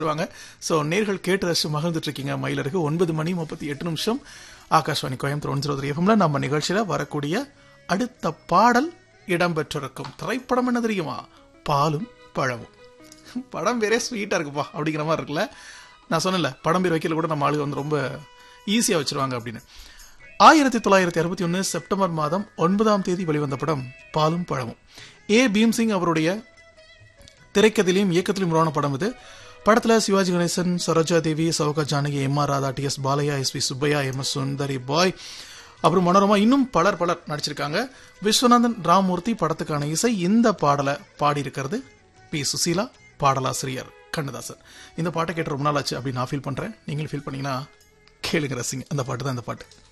வாங்க ஸோ நேர்கள் கேட்டு ரசிச்சு மகிழ்ந்துட்டு இருக்கீங்க மயிலருக்கு ஒன்பது மணி முப்பத்தி எட்டு நிமிஷம் ஆகாஷ்வாணி கோயம்புத்தூர் ஒன் ஜீரோ எஃப்எம்ல நம்ம நிகழ்ச்சியில வரக்கூடிய அடுத்த பாடல் இடம்பெற்றிருக்கும் திரைப்படம் என்ன தெரியுமா பாலும் பழமும் படம் பேரே ஸ்வீட்டா இருக்குப்பா அப்படிங்கிற மாதிரி இருக்குல்ல நான் சொன்னல படம் பேர் வைக்கல கூட நம்ம ஆளுங்க வந்து ரொம்ப ஈஸியா வச்சிருவாங்க அப்படின்னு ஆயிரத்தி தொள்ளாயிரத்தி அறுபத்தி ஒன்று செப்டம்பர் மாதம் ஒன்பதாம் தேதி வெளிவந்த படம் பாலும் பழமும் ஏ பீம்சிங் அவருடைய திரைக்கதையிலையும் இயக்கத்திலும் உருவான படம் இது படத்துல Sivaji Ganesan Saroja Devi Sowcar Janaki M R Radha T S Balaiah S V Subbaiah M S Sundari Bai அப்புறம் மனோரமா இன்னும் பலர் பலர் நடிச்சிருக்காங்க விஸ்வநாதன் ராமூர்த்தி படத்துக்கான இசை இந்த பாடலை பாடியிருக்கிறது பி சுசீலா பாடலாசிரியர் கண்ணதாசன் இந்த பாட்டை கேட்டு ரொம்ப நாள் ஆச்சு அப்படின்னு நான் ஃபீல் பண்றேன் நீங்கள் ஃபீல் பண்ணீங்கன்னா கேளுங்க ரசிங்க அந்த பாட்டு தான் இந்த பாட்டு